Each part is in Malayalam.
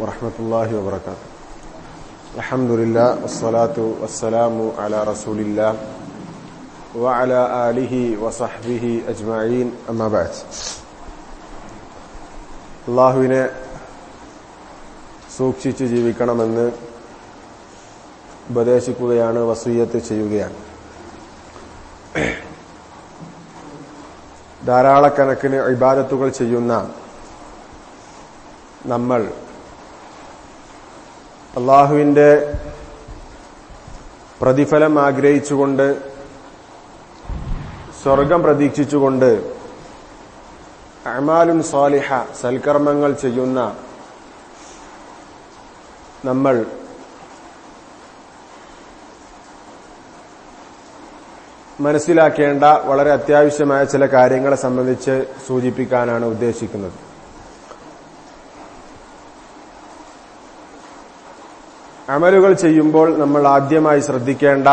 ورحمة الله وبركاته الحمد لله والصلاة والسلام على رسول الله وعلى آله وصحبه أجمعين أما بعد അള്ളാഹുവിനെ സൂക്ഷിച്ച് ജീവിക്കണമെന്ന് ഉപദേശിക്കുകയാണ് വസൂയത്ത് ചെയ്യുകയാണ് ധാരാളക്കണക്കിന് ഇബാദത്തുകൾ ചെയ്യുന്ന നമ്മൾ അള്ളാഹുവിന്റെ പ്രതിഫലം ആഗ്രഹിച്ചുകൊണ്ട് സ്വർഗം പ്രതീക്ഷിച്ചുകൊണ്ട് അമാലുൻ സ്വാലിഹ സൽക്കർമ്മങ്ങൾ ചെയ്യുന്ന നമ്മൾ മനസ്സിലാക്കേണ്ട വളരെ അത്യാവശ്യമായ ചില കാര്യങ്ങളെ സംബന്ധിച്ച് സൂചിപ്പിക്കാനാണ് ഉദ്ദേശിക്കുന്നത് അമലുകൾ ചെയ്യുമ്പോൾ നമ്മൾ ആദ്യമായി ശ്രദ്ധിക്കേണ്ട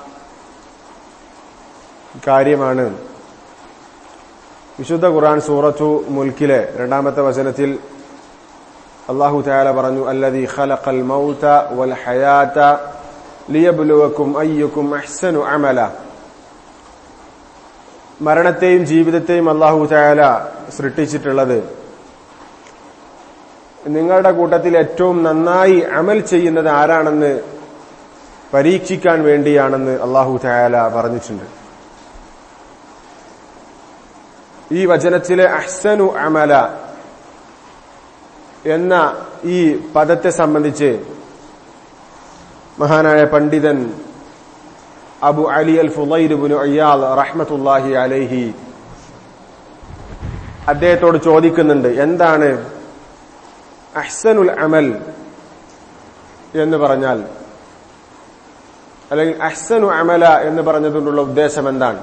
കാര്യമാണ് വിശുദ്ധ ഖുർആൻ സൂറത്തു മുൽക്കിലെ രണ്ടാമത്തെ വചനത്തിൽ അള്ളാഹു താല പറഞ്ഞു അല്ലദി ഖലഖൽ മൗത വൽ ഹയാത ലിയബ്ലുവക്കും അയ്യുക്കും അഹ്സനു അമല മരണത്തെയും ജീവിതത്തെയും അള്ളാഹു താല സൃഷ്ടിച്ചിട്ടുള്ളത് നിങ്ങളുടെ കൂട്ടത്തിൽ ഏറ്റവും നന്നായി അമൽ ചെയ്യുന്നത് ആരാണെന്ന് പരീക്ഷിക്കാൻ വേണ്ടിയാണെന്ന് അള്ളാഹു താല പറഞ്ഞിട്ടുണ്ട് ഈ വചനത്തിലെ അഹ്സനു അമല എന്ന ഈ പദത്തെ സംബന്ധിച്ച് മഹാനായ പണ്ഡിതൻ അബു അലി അൽ ഫുലൈരുബിനു അയ്യാൽ റഹ്മത്തുല്ലാഹി അലൈഹി അദ്ദേഹത്തോട് ചോദിക്കുന്നുണ്ട് എന്താണ് അഹ്സനുൽ അമൽ എന്ന് പറഞ്ഞാൽ അല്ലെങ്കിൽ അഹ്സനു അമല എന്ന് പറഞ്ഞതുകൊണ്ടുള്ള ഉദ്ദേശം എന്താണ്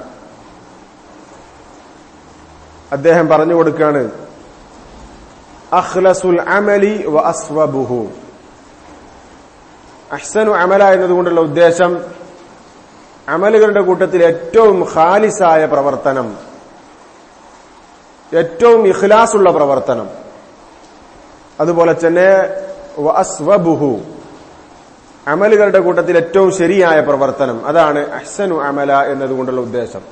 അദ്ദേഹം പറഞ്ഞു കൊടുക്കുകയാണ് അഖ്ലസുൽ അമലി വ അസ്വബുഹു അഹ്സനു അമല എന്നതുകൊണ്ടുള്ള ഉദ്ദേശം അമലുകളുടെ കൂട്ടത്തിൽ ഏറ്റവും ഖാലിസായ പ്രവർത്തനം ഏറ്റവും ഇഖ്ലാസുള്ള പ്രവർത്തനം അതുപോലെ തന്നെ അസ്വബുഹു അമലുകളുടെ കൂട്ടത്തിൽ ഏറ്റവും ശരിയായ പ്രവർത്തനം അതാണ് അഹ്സനു അമല എന്നതുകൊണ്ടുള്ള ഉദ്ദേശം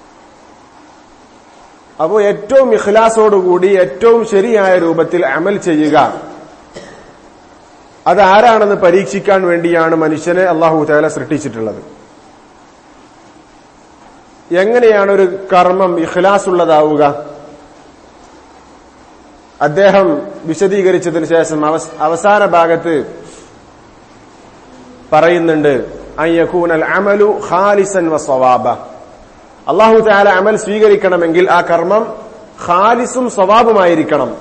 അപ്പോൾ ഏറ്റവും ഇഖ്ലാസോടുകൂടി ഏറ്റവും ശരിയായ രൂപത്തിൽ അമൽ ചെയ്യുക അതാരാണെന്ന് പരീക്ഷിക്കാൻ വേണ്ടിയാണ് മനുഷ്യനെ അള്ളാഹു താല സൃഷ്ടിച്ചിട്ടുള്ളത് എങ്ങനെയാണ് ഒരു കർമ്മം ഇഖ്ലാസ് ഉള്ളതാവുക അദ്ദേഹം വിശദീകരിച്ചതിന് ശേഷം അവസാന ഭാഗത്ത് പറയുന്നുണ്ട് അയ്യക്കൂനൽ അമലു ഖാലിസൻ വസ്വവാബ അള്ളാഹു താല അമൽ സ്വീകരിക്കണമെങ്കിൽ ആ കർമ്മം ഖാലിസും സ്വവാബുമായിരിക്കണം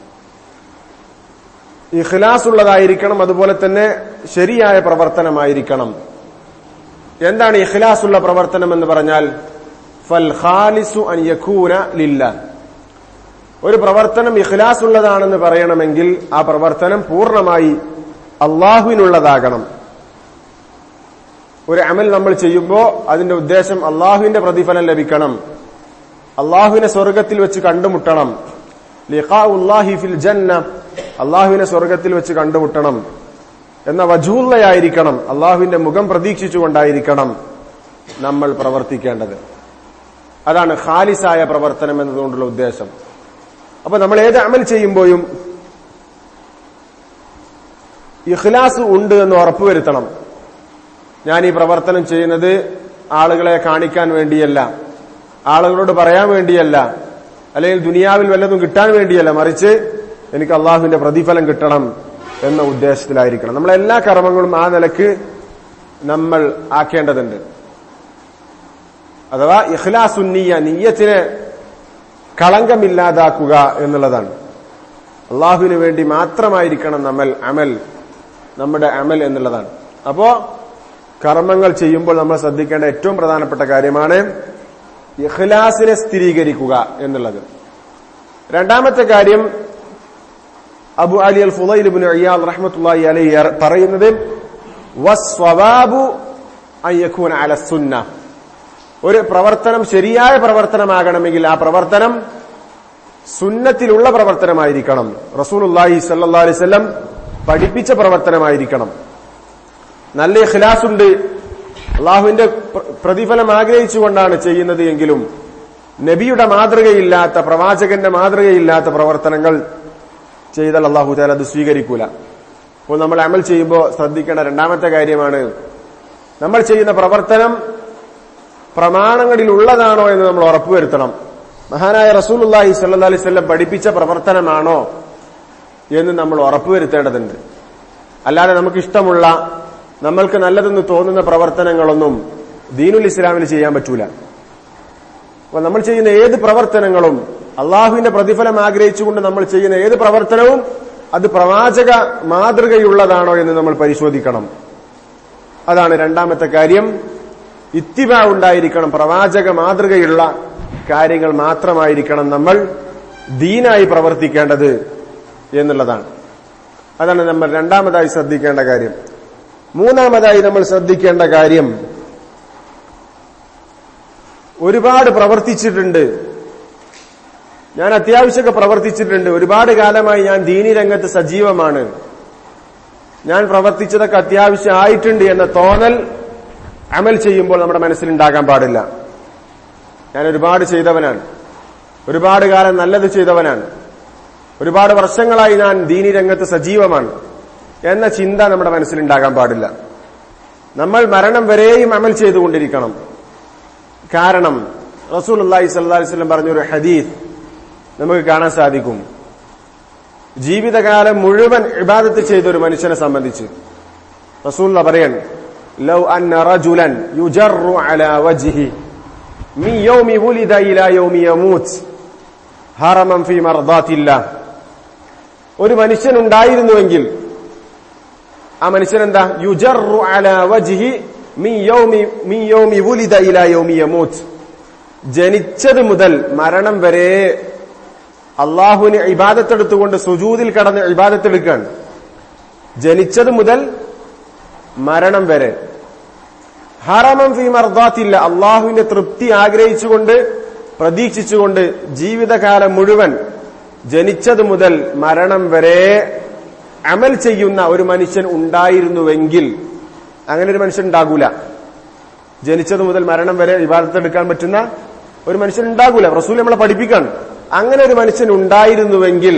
ഇഖ്ലാസ് ഉള്ളതായിരിക്കണം അതുപോലെ തന്നെ ശരിയായ പ്രവർത്തനമായിരിക്കണം എന്താണ് ഇഖ്ലാസ് ഉള്ള പ്രവർത്തനം എന്ന് പറഞ്ഞാൽ ഫൽ ഖാലിസു അൻ യക്കൂന ലില്ല ഒരു പ്രവർത്തനം ഇഖ്ലാസ് ഉള്ളതാണെന്ന് പറയണമെങ്കിൽ ആ പ്രവർത്തനം പൂർണ്ണമായി അള്ളാഹുവിനുള്ളതാകണം ഒരു അമൽ നമ്മൾ ചെയ്യുമ്പോൾ അതിന്റെ ഉദ്ദേശം അള്ളാഹുവിന്റെ പ്രതിഫലം ലഭിക്കണം അള്ളാഹുവിനെ സ്വർഗത്തിൽ വെച്ച് കണ്ടുമുട്ടണം ലിഖാഉല്ലാഹി ഫിൽ ജന്ന അള്ളാഹുവിനെ സ്വർഗത്തിൽ വെച്ച് കണ്ടുമുട്ടണം എന്ന വജൂല്ലയായിരിക്കണം അള്ളാഹുവിന്റെ മുഖം പ്രതീക്ഷിച്ചുകൊണ്ടായിരിക്കണം നമ്മൾ പ്രവർത്തിക്കേണ്ടത് അതാണ് ഖാലിസായ പ്രവർത്തനം എന്നതുകൊണ്ടുള്ള ഉദ്ദേശം അപ്പൊ നമ്മൾ ഏത് അമൽ ചെയ്യുമ്പോഴും ഇഖ്ലാസ് ഉണ്ട് എന്ന് ഉറപ്പുവരുത്തണം ഞാൻ ഈ പ്രവർത്തനം ചെയ്യുന്നത് ആളുകളെ കാണിക്കാൻ വേണ്ടിയല്ല ആളുകളോട് പറയാൻ വേണ്ടിയല്ല അല്ലെങ്കിൽ ദുനിയാവിൽ വല്ലതും കിട്ടാൻ വേണ്ടിയല്ല മറിച്ച് എനിക്ക് അള്ളാഹുവിന്റെ പ്രതിഫലം കിട്ടണം എന്ന ഉദ്ദേശത്തിലായിരിക്കണം നമ്മളെ എല്ലാ കർമ്മങ്ങളും ആ നിലക്ക് നമ്മൾ ആക്കേണ്ടതുണ്ട് അഥവാ ഇഖ്ലാസുന്നിയ നീയത്തിനെ കളങ്കമില്ലാതാക്കുക എന്നുള്ളതാണ് അള്ളാഹുവിന് വേണ്ടി മാത്രമായിരിക്കണം നമ്മൾ അമൽ നമ്മുടെ അമൽ എന്നുള്ളതാണ് അപ്പോ കർമ്മങ്ങൾ ചെയ്യുമ്പോൾ നമ്മൾ ശ്രദ്ധിക്കേണ്ട ഏറ്റവും പ്രധാനപ്പെട്ട കാര്യമാണ് ഇഖ്ലാസിനെ സ്ഥിരീകരിക്കുക എന്നുള്ളത് രണ്ടാമത്തെ കാര്യം അബു അലി അൽ ഫുലൈബിൻ അയ്യാൽ റഹ്മത്തുള്ളി അലൈ പറയുന്നത് വസ്വവാബു അയ്യഖൂൻ അല സുന്ന ഒരു പ്രവർത്തനം ശരിയായ പ്രവർത്തനമാകണമെങ്കിൽ ആ പ്രവർത്തനം സുന്നത്തിലുള്ള പ്രവർത്തനമായിരിക്കണം റസൂലുല്ലാഹി സല്ലാ അലൈവല്ലം പഠിപ്പിച്ച പ്രവർത്തനമായിരിക്കണം നല്ല ഇഖ്ലാസ് ഉണ്ട് അള്ളാഹുവിന്റെ പ്ര- പ്രതിഫലം ആഗ്രഹിച്ചുകൊണ്ടാണ് ചെയ്യുന്നത് എങ്കിലും നബിയുടെ മാതൃകയില്ലാത്ത പ്രവാചകന്റെ മാതൃകയില്ലാത്ത പ്രവർത്തനങ്ങൾ ചെയ്താൽ അള്ളാഹു താല അത് സ്വീകരിക്കൂല അപ്പോൾ നമ്മൾ അമൽ ചെയ്യുമ്പോൾ ശ്രദ്ധിക്കേണ്ട രണ്ടാമത്തെ കാര്യമാണ് നമ്മൾ ചെയ്യുന്ന പ്രവർത്തനം പ്രമാണങ്ങളിൽ ഉള്ളതാണോ എന്ന് നമ്മൾ ഉറപ്പുവരുത്തണം മഹാനായ റസൂലുള്ളാഹി സ്വല്ലല്ലാഹി അലൈഹി വസല്ലം പഠിപ്പിച്ച പ്രവർത്തനമാണോ എന്ന് നമ്മൾ ഉറപ്പുവരുത്തേണ്ടതുണ്ട് അല്ലാതെ നമുക്ക് ഇഷ്ടമുള്ള നമ്മൾക്ക് നല്ലതെന്ന് തോന്നുന്ന പ്രവർത്തനങ്ങളൊന്നും ദീനുൽ ഇസ്ലാമിൽ ചെയ്യാൻ പറ്റൂല അപ്പൊ നമ്മൾ ചെയ്യുന്ന ഏത് പ്രവർത്തനങ്ങളും അള്ളാഹുവിന്റെ പ്രതിഫലം ആഗ്രഹിച്ചുകൊണ്ട് നമ്മൾ ചെയ്യുന്ന ഏത് പ്രവർത്തനവും അത് പ്രവാചക മാതൃകയുള്ളതാണോ എന്ന് നമ്മൾ പരിശോധിക്കണം അതാണ് രണ്ടാമത്തെ കാര്യം ഇത്തിബ ഉണ്ടായിരിക്കണം പ്രവാചക മാതൃകയുള്ള കാര്യങ്ങൾ മാത്രമായിരിക്കണം നമ്മൾ ദീനായി പ്രവർത്തിക്കേണ്ടത് എന്നുള്ളതാണ് അതാണ് നമ്മൾ രണ്ടാമതായി ശ്രദ്ധിക്കേണ്ട കാര്യം മൂന്നാമതായി നമ്മൾ ശ്രദ്ധിക്കേണ്ട കാര്യം ഒരുപാട് പ്രവർത്തിച്ചിട്ടുണ്ട് ഞാൻ അത്യാവശ്യമൊക്കെ പ്രവർത്തിച്ചിട്ടുണ്ട് ഒരുപാട് കാലമായി ഞാൻ ദീനി രംഗത്ത് സജീവമാണ് ഞാൻ പ്രവർത്തിച്ചതൊക്കെ അത്യാവശ്യം ആയിട്ടുണ്ട് എന്ന തോന്നൽ അമൽ ചെയ്യുമ്പോൾ നമ്മുടെ മനസ്സിലുണ്ടാകാൻ പാടില്ല ഞാൻ ഒരുപാട് ചെയ്തവനാണ് ഒരുപാട് കാലം നല്ലത് ചെയ്തവനാണ് ഒരുപാട് വർഷങ്ങളായി ഞാൻ ദീനി രംഗത്ത് സജീവമാണ് എന്ന ചിന്ത നമ്മുടെ മനസ്സിലുണ്ടാകാൻ പാടില്ല നമ്മൾ മരണം വരെയും അമൽ ചെയ്തുകൊണ്ടിരിക്കണം കാരണം റസൂൽ അള്ളാഹി സല്ലി വല്ലം പറഞ്ഞൊരു ഹദീസ് നമുക്ക് കാണാൻ സാധിക്കും ജീവിതകാലം മുഴുവൻ ഇബാദത്ത് ചെയ്ത ഒരു മനുഷ്യനെ സംബന്ധിച്ച് റസൂൽ പറയാൻ ലൗ അന്ന റജുലൻ യുജറു അലാ വജ്ഹി മിൻ യൗമി വുലിദ ഇലാ യൗമി യമൂത്ത് ഹറമൻ ഫീ മർദാത്തില്ലാഹ് ഒരു മനുഷ്യൻ ഉണ്ടായിരുന്നുവെങ്കിൽ ആ മനുഷ്യൻ എന്താ യുജറു അലാ വജ്ഹി മിൻ യൗമി മിൻ യൗമി വുലിദ ഇലാ യൗമി യമൂത്ത് ജനിച്ചത് മുതൽ മരണം വരെ അള്ളാഹുവിന് ഇബാദത്തെടുത്തുകൊണ്ട് സുജൂതിൽ കടന്ന് ഇബാദത്തെടുക്കുകയാണ് ജനിച്ചത് മുതൽ മരണം വരെ ഹറമം ഫി മർദാത്തില്ല അള്ളാഹുവിന്റെ തൃപ്തി ആഗ്രഹിച്ചുകൊണ്ട് പ്രതീക്ഷിച്ചുകൊണ്ട് ജീവിതകാലം മുഴുവൻ ജനിച്ചത് മുതൽ മരണം വരെ അമൽ ചെയ്യുന്ന ഒരു മനുഷ്യൻ ഉണ്ടായിരുന്നുവെങ്കിൽ അങ്ങനെ ഒരു മനുഷ്യൻ ഉണ്ടാകൂല ജനിച്ചത് മുതൽ മരണം വരെ വിവാദത്തെടുക്കാൻ പറ്റുന്ന ഒരു മനുഷ്യൻ ഉണ്ടാകൂല റസൂൽ നമ്മളെ പഠിപ്പിക്കാണ് അങ്ങനെ ഒരു മനുഷ്യൻ ഉണ്ടായിരുന്നുവെങ്കിൽ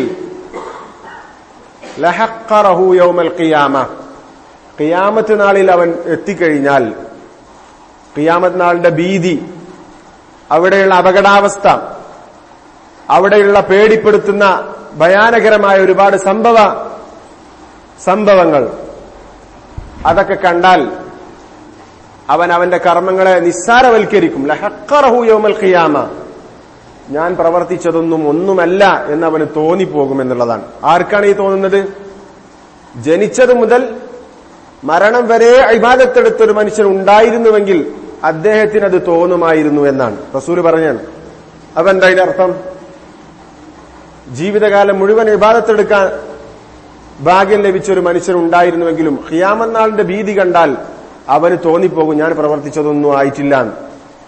ലഹഖറഹു യൗമൽ ഖിയാമ ഖിയാമത്ത് നാളിൽ അവൻ എത്തിക്കഴിഞ്ഞാൽ ഖിയാമത്ത് നാളിന്റെ ഭീതി അവിടെയുള്ള അപകടാവസ്ഥ അവിടെയുള്ള പേടിപ്പെടുത്തുന്ന ഭയാനകരമായ ഒരുപാട് സംഭവ സംഭവങ്ങൾ അതൊക്കെ കണ്ടാൽ അവൻ അവന്റെ കർമ്മങ്ങളെ നിസ്സാരവൽക്കരിക്കും ലഹക്കറഹു യൗമൽ ഖിയാമ ഞാൻ പ്രവർത്തിച്ചതൊന്നും ഒന്നുമല്ല എന്ന് അവന് തോന്നിപ്പോകും എന്നുള്ളതാണ് ആർക്കാണ് ഈ തോന്നുന്നത് ജനിച്ചത് മുതൽ മരണം വരെ അഭിബാധത്തെടുത്ത ഒരു മനുഷ്യൻ ഉണ്ടായിരുന്നുവെങ്കിൽ അദ്ദേഹത്തിന് അത് തോന്നുമായിരുന്നു എന്നാണ് റസൂല് പറഞ്ഞാണ് അപ്പൊ എന്താ ഇതിന്റെ അർത്ഥം ജീവിതകാലം മുഴുവൻ വിവാദത്തെടുക്കാൻ ഭാഗ്യം ലഭിച്ച ഒരു മനുഷ്യൻ ഉണ്ടായിരുന്നുവെങ്കിലും ഹിയാമന്നാളിന്റെ ഭീതി കണ്ടാൽ അവന് തോന്നിപ്പോകും ഞാൻ പ്രവർത്തിച്ചതൊന്നും ആയിട്ടില്ല എന്ന്.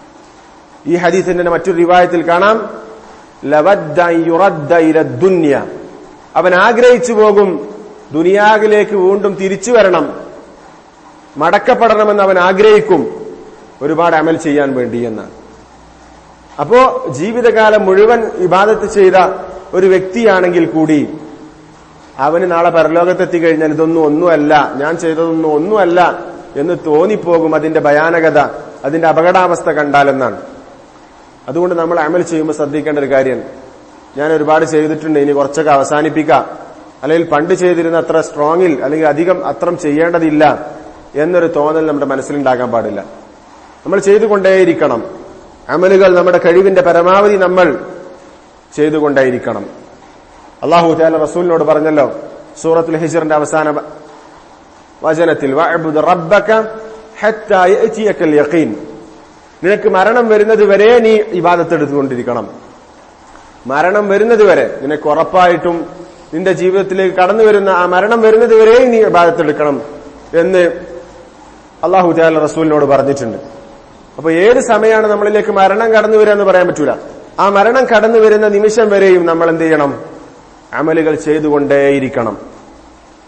ഈ ഹദീസിന്റെ മറ്റൊരു റിവായത്തിൽ കാണാം ലവദ്ദ യുറദ്ദ ഇല ദുന്യ അവൻ ആഗ്രഹിച്ചു പോകും ദുനിയാവിലേക്ക് വീണ്ടും തിരിച്ചു വരണം മടക്കപ്പെടണമെന്ന് അവൻ ആഗ്രഹിക്കും ഒരുപാട് അമൽ ചെയ്യാൻ വേണ്ടി എന്നാണ് അപ്പോ ജീവിതകാലം മുഴുവൻ ഇബാദത്ത് ചെയ്ത ഒരു വ്യക്തിയാണെങ്കിൽ കൂടി അവന് നാളെ പരലോകത്തെത്തി കഴിഞ്ഞാൽ ഇതൊന്നും ഒന്നുമല്ല ഞാൻ ചെയ്തതൊന്നും ഒന്നുമല്ല എന്ന് തോന്നിപ്പോകും അതിന്റെ ഭയാനകത അതിന്റെ അപകടാവസ്ഥ കണ്ടാലെന്നാണ് അതുകൊണ്ട് നമ്മൾ അമൽ ചെയ്യുമ്പോൾ ശ്രദ്ധിക്കേണ്ട ഒരു കാര്യം ഞാൻ ഒരുപാട് ചെയ്തിട്ടുണ്ട് ഇനി കുറച്ചൊക്കെ അവസാനിപ്പിക്കാം അല്ലെങ്കിൽ പണ്ട് ചെയ്തിരുന്ന അത്ര സ്ട്രോങ്ങിൽ അല്ലെങ്കിൽ അധികം അത്രം ചെയ്യേണ്ടതില്ല എന്നൊരു തോന്നൽ നമ്മുടെ മനസ്സിലുണ്ടാകാൻ പാടില്ല നമ്മൾ ചെയ്തുകൊണ്ടേയിരിക്കണം അമലുകൾ നമ്മുടെ കഴിവിന്റെ പരമാവധി നമ്മൾ ചെയ്തുകൊണ്ടേയിരിക്കണം അള്ളാഹു താല റസൂലിനോട് പറഞ്ഞല്ലോ സൂറത്തുൽ ഹിജറിന്റെ അവസാന വ- വചനത്തിൽ വഅബ്ദു റബ്ബക ഹത്താ യഅതിയക്കൽ യഖീൻ നിനക്ക് മരണം വരുന്നത് വരെ നീ ഇബാദത്തെടുത്തുകൊണ്ടിരിക്കണം മരണം വരുന്നത് വരെ നിനക്ക് ഉറപ്പായിട്ടും നിന്റെ ജീവിതത്തിലേക്ക് കടന്നു വരുന്ന ആ മരണം വരുന്നത് വരെ നീ ഇബാദത്തെടുക്കണം എന്ന് അള്ളാഹു താല റസൂലിനോട് പറഞ്ഞിട്ടുണ്ട് അപ്പൊ ഏത് സമയമാണ് നമ്മളിലേക്ക് മരണം കടന്നു വരിക എന്ന് പറയാൻ പറ്റൂല ആ മരണം കടന്നു വരുന്ന നിമിഷം വരെയും നമ്മൾ എന്ത് ചെയ്യണം അമലുകൾ ചെയ്തുകൊണ്ടേയിരിക്കണം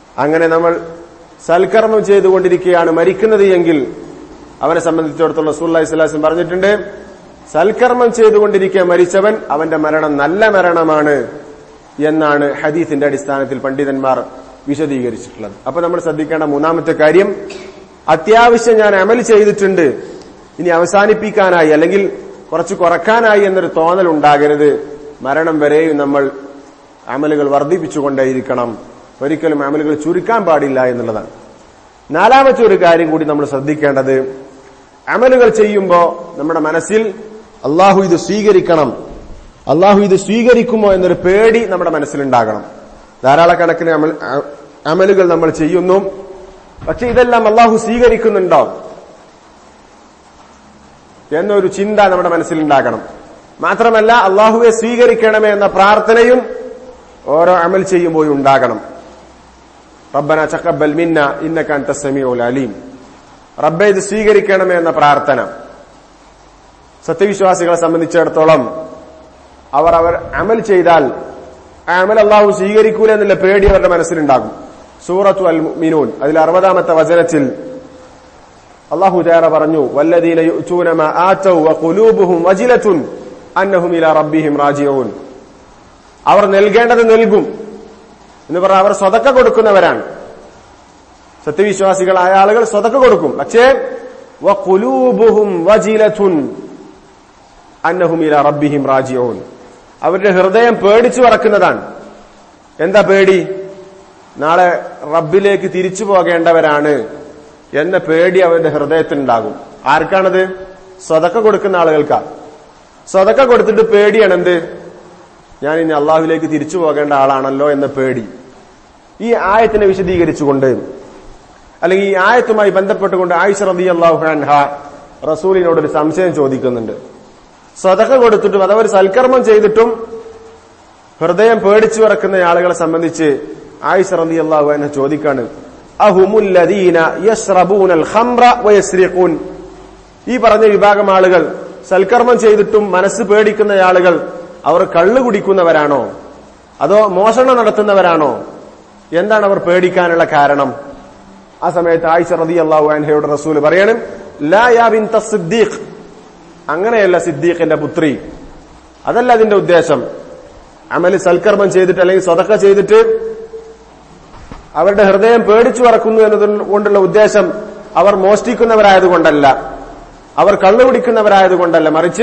അങ്ങനെ നമ്മൾ സൽക്കർമ്മം ചെയ്തുകൊണ്ടിരിക്കുകയാണ് മരിക്കുന്നത് എങ്കിൽ അവനെ സംബന്ധിച്ചിടത്തോളം റസൂല്ലി സ്വലാസം പറഞ്ഞിട്ടുണ്ട് സൽക്കർമ്മം ചെയ്തുകൊണ്ടിരിക്കുക മരിച്ചവൻ അവന്റെ മരണം നല്ല മരണമാണ് എന്നാണ് ഹദീസിന്റെ അടിസ്ഥാനത്തിൽ പണ്ഡിതന്മാർ വിശദീകരിച്ചിട്ടുള്ളത് അപ്പൊ നമ്മൾ ശ്രദ്ധിക്കേണ്ട മൂന്നാമത്തെ കാര്യം അത്യാവശ്യം ഞാൻ അമൽ ചെയ്തിട്ടുണ്ട് ഇനി അവസാനിപ്പിക്കാനായി അല്ലെങ്കിൽ കുറച്ച് കുറക്കാനായി എന്നൊരു തോന്നൽ ഉണ്ടാകരുത് മരണം വരെയും നമ്മൾ അമലുകൾ വർദ്ധിപ്പിച്ചുകൊണ്ടേയിരിക്കണം ഒരിക്കലും അമലുകൾ ചുരുക്കാൻ പാടില്ല എന്നുള്ളതാണ് നാലാമത്തെ ഒരു കാര്യം കൂടി നമ്മൾ ശ്രദ്ധിക്കേണ്ടത് അമലുകൾ ചെയ്യുമ്പോൾ നമ്മുടെ മനസ്സിൽ അള്ളാഹു ഇത് സ്വീകരിക്കണം അള്ളാഹു ഇത് സ്വീകരിക്കുമോ എന്നൊരു പേടി നമ്മുടെ മനസ്സിലുണ്ടാകണം ധാരാളക്കണക്കിന് അമൽ അമലുകൾ നമ്മൾ ചെയ്യുന്നു പക്ഷെ ഇതെല്ലാം അള്ളാഹു സ്വീകരിക്കുന്നുണ്ടോ എന്നൊരു ചിന്ത നമ്മുടെ മനസ്സിലുണ്ടാകണം മാത്രമല്ല അള്ളാഹുവെ സ്വീകരിക്കണമേ എന്ന പ്രാർത്ഥനയും ഓരോ അമൽ ചെയ്യുമ്പോഴും ഉണ്ടാകണം റബ്ബന ചക്കബൽ മിന്ന ഇന്നക്കാൻ തസ്സമിയുൽ അലീം റബ്ബെ ഇത് സ്വീകരിക്കണമേ എന്ന പ്രാർത്ഥന സത്യവിശ്വാസികളെ സംബന്ധിച്ചിടത്തോളം അവർ അവർ അമൽ ചെയ്താൽ ആ അമൽ അള്ളാഹു സ്വീകരിക്കൂല എന്നുള്ള പേടി അവരുടെ മനസ്സിലുണ്ടാകും സൂറത്തു അൽ മിനൂൻ അതിൽ അറുപതാമത്തെ വചനത്തിൽ അള്ളാഹു തേറ പറഞ്ഞു വല്ലദീന യുഅ്തൂന മാ ആതൗ വഖുലൂബുഹും വജിലത്തുൻ അന്നഹും ഇലാ റബ്ബിഹിം റാജിഊൻ അവർ നൽകേണ്ടത് നൽകും എന്ന് പറഞ്ഞാൽ അവർ സ്വതക്ക കൊടുക്കുന്നവരാണ് സത്യവിശ്വാസികളായ ആളുകൾ സ്വതക്ക കൊടുക്കും പക്ഷേ വഖുലൂബുഹും വജിലത്തുൻ അന്നഹും ഇലാ റബ്ബിഹിം റാജിഊൻ അവരുടെ ഹൃദയം പേടിച്ചു പറക്കുന്നതാണ് എന്താ പേടി നാളെ റബ്ബിലേക്ക് തിരിച്ചു പോകേണ്ടവരാണ് എന്ന പേടി അവരുടെ ഹൃദയത്തിലുണ്ടാകും ആർക്കാണത് സ്വതക്ക കൊടുക്കുന്ന ആളുകൾക്കാ സ്വതക്ക കൊടുത്തിട്ട് പേടിയാണ് എന്ത് ഞാൻ ഇനി അള്ളാഹുലേക്ക് തിരിച്ചു പോകേണ്ട ആളാണല്ലോ എന്ന പേടി ഈ ആയത്തിനെ വിശദീകരിച്ചുകൊണ്ട് അല്ലെങ്കിൽ ഈ ആയത്തുമായി ബന്ധപ്പെട്ടുകൊണ്ട് ആയിഷ റബി അള്ളാഹു അൻഹ റസൂലിനോട് ഒരു സംശയം ചോദിക്കുന്നുണ്ട് സ്വതക്ക കൊടുത്തിട്ടും അഥവാ ഒരു സൽക്കർമ്മം ചെയ്തിട്ടും ഹൃദയം പേടിച്ചു വിറക്കുന്ന ആളുകളെ സംബന്ധിച്ച് ആയിഷ റബി അള്ളാഹു അൻഹ ചോദിക്കാണ് അഹുമുല്ലദീന യസ്റബൂനൽ ഖംറ വയസ്രിഖൂൻ ഈ പറഞ്ഞ വിഭാഗം ആളുകൾ സൽക്കർമ്മം ചെയ്തിട്ടും മനസ്സ് പേടിക്കുന്ന ആളുകൾ അവർ കള്ളു കുടിക്കുന്നവരാണോ അതോ മോഷണം നടത്തുന്നവരാണോ എന്താണ് അവർ പേടിക്കാനുള്ള കാരണം ആ സമയത്ത് ആയിഷ റതി അള്ളാഹു അൻഹയുടെ റസൂല് പറയണം ലാ യാ ബിൻത സിദ്ദീഖ് അങ്ങനെയല്ല സിദ്ദീഖിന്റെ പുത്രി അതല്ല അതിന്റെ ഉദ്ദേശം അമല് സൽക്കർമ്മം ചെയ്തിട്ട് അല്ലെങ്കിൽ സ്വതക്ക ചെയ്തിട്ട് അവരുടെ ഹൃദയം പേടിച്ചു പറക്കുന്നു എന്നത് കൊണ്ടുള്ള ഉദ്ദേശം അവർ മോഷ്ടിക്കുന്നവരായതുകൊണ്ടല്ല അവർ കള്ളുപിടിക്കുന്നവരായതുകൊണ്ടല്ല മറിച്ച്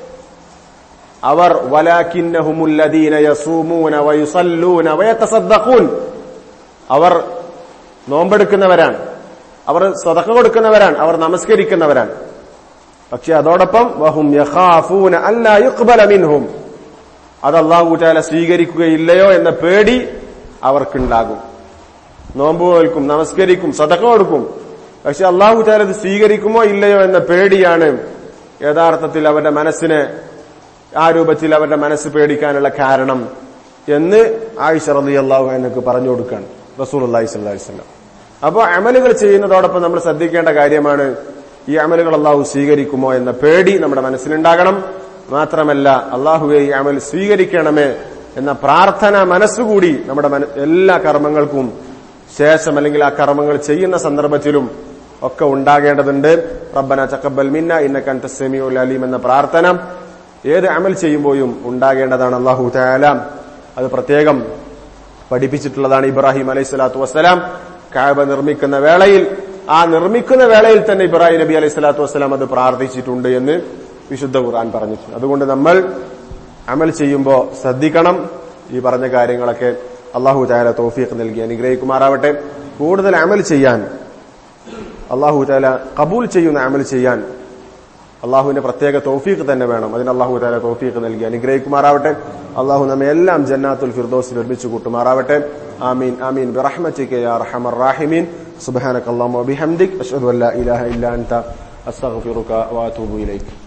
അവർ വലാക്കിന്നഹുമുല്ലദീന യസൂമൂന വയുസല്ലൂന വയതസദ്ദഖൂൻ അവർ നോമ്പെടുക്കുന്നവരാണ് അവർ സ്വതക്ക കൊടുക്കുന്നവരാണ് അവർ നമസ്കരിക്കുന്നവരാണ് പക്ഷെ അതോടൊപ്പം വഹും യഖാഫൂന അല്ലാ യുഖ്ബല മിൻഹും അത് അള്ളാഹു താല സ്വീകരിക്കുകയില്ലയോ എന്ന പേടി അവർക്കുണ്ടാകും നോമ്പ് കേൾക്കും നമസ്കരിക്കും സതക്ക കൊടുക്കും പക്ഷെ അള്ളാഹു താല ഇത് സ്വീകരിക്കുമോ ഇല്ലയോ എന്ന പേടിയാണ് യഥാർത്ഥത്തിൽ അവരുടെ മനസ്സിനെ ആ രൂപത്തിൽ അവരുടെ മനസ്സ് പേടിക്കാനുള്ള കാരണം എന്ന് ആയിഷ റലി അള്ളാഹു എന്നൊക്കെ പറഞ്ഞു കൊടുക്കുകയാണ് റസൂൽ അള്ളാഹി സ്വല്ലി വല്ലം അപ്പോൾ അമലുകൾ ചെയ്യുന്നതോടൊപ്പം നമ്മൾ ശ്രദ്ധിക്കേണ്ട കാര്യമാണ് ഈ അമലുകൾ അള്ളാഹു സ്വീകരിക്കുമോ എന്ന പേടി നമ്മുടെ മനസ്സിലുണ്ടാകണം മാത്രമല്ല അള്ളാഹുവെ ഈ അമൽ സ്വീകരിക്കണമേ എന്ന പ്രാർത്ഥന മനസ്സുകൂടി നമ്മുടെ എല്ലാ കർമ്മങ്ങൾക്കും ശേഷം അല്ലെങ്കിൽ ആ കർമ്മങ്ങൾ ചെയ്യുന്ന സന്ദർഭത്തിലും ഒക്കെ ഉണ്ടാകേണ്ടതുണ്ട് റബ്ബന ചക്കബൽ മിന്ന ഇന്നക്കൻ തസ്സമിയുൽ അലീം എന്ന പ്രാർത്ഥന ഏത് അമൽ ചെയ്യുമ്പോഴും ഉണ്ടാകേണ്ടതാണ് അള്ളാഹു താല അത് പ്രത്യേകം പഠിപ്പിച്ചിട്ടുള്ളതാണ് ഇബ്രാഹിം അലൈഹി സ്വലാത്തു വസ്സലാം കാബ നിർമ്മിക്കുന്ന വേളയിൽ ആ നിർമ്മിക്കുന്ന വേളയിൽ തന്നെ ഇബ്രാഹിം നബി അലൈഹി സ്വലാത്തു വസ്സലാം അത് പ്രാർത്ഥിച്ചിട്ടുണ്ട് എന്ന് വിശുദ്ധ ഖുർആൻ പറഞ്ഞിട്ടുണ്ട് അതുകൊണ്ട് നമ്മൾ അമൽ ചെയ്യുമ്പോൾ ശ്രദ്ധിക്കണം ഈ പറഞ്ഞ കാര്യങ്ങളൊക്കെ അള്ളാഹു താല തോഫീഖ് നൽകി അനുഗ്രഹിക്കുമാറാവട്ടെ കൂടുതൽ അമൽ ചെയ്യാൻ അള്ളാഹു താല കബൂൽ ചെയ്യുന്ന അമൽ ചെയ്യാൻ അള്ളാഹുവിന്റെ പ്രത്യേക തോഫീഖ് തന്നെ വേണം അതിന് അള്ളാഹു താല തോഫീഖ് നൽകി അനുഗ്രഹിക്കുമാറാവട്ടെ അള്ളാഹു നമ്മെ എല്ലാം ജന്നാത്തുൽ ഫിർദോസിൽ ഒരുമിച്ച് കൂട്ടുമാറാവട്ടെ ആമീൻ ആമീൻ ബിറഹ്മതിക യാ അർഹമർ റാഹിമീൻ സുബ്ഹാനക അല്ലാഹുമ്മ വബിഹംദിക് അഷ്ഹദു അല്ലാ ഇലാഹ ഇല്ലാ അൻത അസ്തഗ്ഫിറുക വഅതൂബു ഇലൈക്